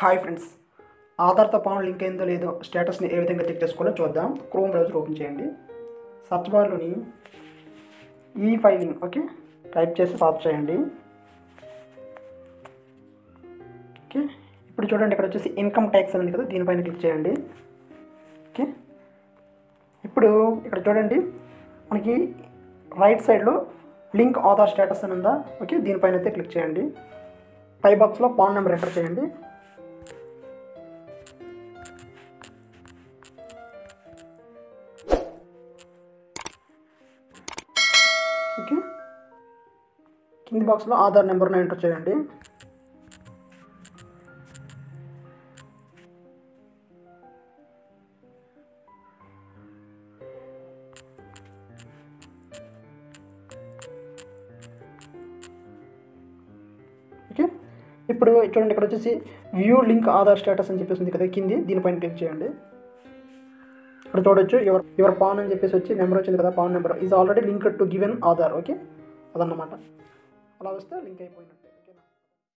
hi friends ఆధార్తో PAN link అయిందో లేదో స్టేటస్ని ఏ విధంగా చెక్ చేసుకోవాలో చూద్దాం క్రోమ్ బ్రౌజర్ ఓపెన్ చేయండి సర్చ్ బార్లోని ఈ ఫైలింగ్ ఓకే టైప్ చేసి సార్చ్ చేయండి ఓకే ఇప్పుడు చూడండి ఇక్కడ వచ్చేసి ఇన్కమ్ ట్యాక్స్ అని ఉంది కదా దీనిపైన క్లిక్ చేయండి ఓకే ఇప్పుడు ఇక్కడ చూడండి మనకి రైట్ సైడ్లో లింక్ ఆధార్ స్టేటస్ అని ఉందా ఓకే దీనిపైన అయితే క్లిక్ చేయండి పై బాక్స్లో పాన్ నెంబర్ ఎంటర్ చేయండి ఓకే కింది బాక్స్లో ఆధార్ నెంబర్ను ఎంటర్ చేయండి ఓకే ఇప్పుడు చూడండి ఇక్కడ వచ్చేసి వ్యూ లింక్ ఆధార్ స్టేటస్ అని చెప్పేసి ఉంది కదా కింది దీనిపైన క్లిక్ చేయండి ఇక్కడ చూడొచ్చు యువర్ యువర్ పాన్ అని చెప్పేసి వచ్చి నెంబర్ వచ్చింది కదా PAN number is already link to given Aadhaar okay అదన్నమాట అలా వస్తే లింక్ అయిపోయినట్టు